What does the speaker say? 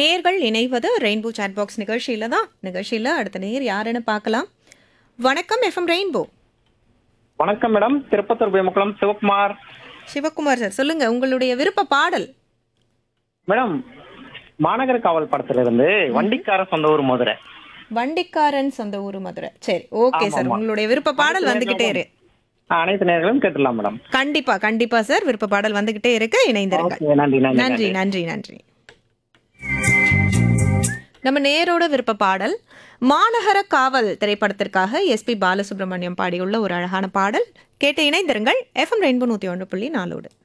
நேர்கள் இணைவது rainbow chat box நிகழ்ச்சியில தான் நிகழ்ச்சியில அடுத்த நேர் யாருன்னு பார்க்கலாம் வணக்கம் எஃப்எம் ரெயின்போ வணக்கம் மேடம் திருப்பத்தூர் பேமுக்குளம் சிவகுமார் சிவகுமார் சார் சொல்லுங்க உங்களுடைய விருப்ப பாடல் மேடம் மாநகர காவல் படத்துல இருந்து வண்டிக்கார சொந்த ஊர் மதுரை வண்டிக்காரன் சொந்த ஊர் மதுரை சரி ஓகே சார் ஆமாமா. உங்களுடைய விருப்ப பாடல் வந்துகிட்டே இரு ஆ, அனைத்து நேர்களும் கேட்டுடலாம் மேடம் கண்டிப்பா கண்டிப்பா சார் விருப்ப பாடல் வந்துகிட்டே இருக்கு இணைந்திருங்கள் ஓகே நன்றி நன்றி நன்றி நன்றி நன்றி நம்ம நேரோட விருப்ப பாடல் மாநகர காவல் திரைப்படத்திற்காக எஸ்பி பாலசுப்ரமணியம் பாடியுள்ள ஒரு அழகான பாடல் கேட்டு இணைந்திருங்கள் எஃப்எம் ரெயின்போ நூற்றி ஒன்று புள்ளி நாலோடு